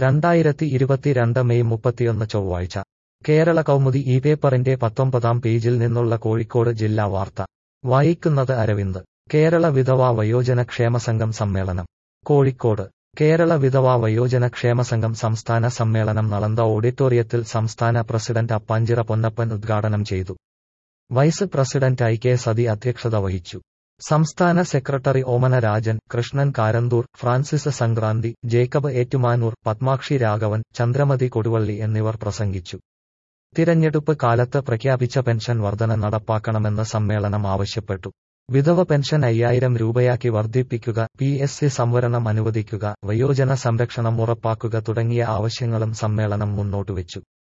രണ്ടായിരത്തി ഇരുപത്തിരണ്ട് മെയ് മുപ്പത്തിയൊന്ന് ചൊവ്വാഴ്ച കേരള കൗമുദി ഈ പേപ്പറിന്റെ പത്തൊമ്പതാം പേജിൽ നിന്നുള്ള കോഴിക്കോട് ജില്ലാ വാർത്ത വായിക്കുന്നത് അരവിന്ദ് കേരള വിധവാ വയോജന ക്ഷേമസംഘം സമ്മേളനം കോഴിക്കോട് കേരള വിധവാ വയോജന ക്ഷേമസംഘം സംസ്ഥാന സമ്മേളനം നളന്ദ ഓഡിറ്റോറിയത്തിൽ സംസ്ഥാന പ്രസിഡന്റ് അപ്പാഞ്ചിറ പൊന്നപ്പൻ ഉദ്ഘാടനം ചെയ്തു vice president I K Sathi അധ്യക്ഷത വഹിച്ചു സംസ്ഥാന സെക്രട്ടറി ഓമന രാജൻ കൃഷ്ണൻ കാരന്തൂർ ഫ്രാൻസിസ് സംക്രാന്തി ജേക്കബ് ഏറ്റുമാനൂർ പത്മാക്ഷി രാഘവൻ ചന്ദ്രമതി കൊടുവള്ളി എന്നിവർ പ്രസംഗിച്ചു തിരഞ്ഞെടുപ്പ് കാലത്ത് പ്രഖ്യാപിച്ച പെൻഷൻ വർധന നടപ്പാക്കണമെന്ന് സമ്മേളനം ആവശ്യപ്പെട്ടു വിധവ പെൻഷൻ അയ്യായിരം രൂപയാക്കി വർദ്ധിപ്പിക്കുക പി എസ് സി സംവരണം അനുവദിക്കുക വയോജന സംരക്ഷണം ഉറപ്പാക്കുക തുടങ്ങിയ ആവശ്യങ്ങളും സമ്മേളനം മുന്നോട്ടുവച്ചു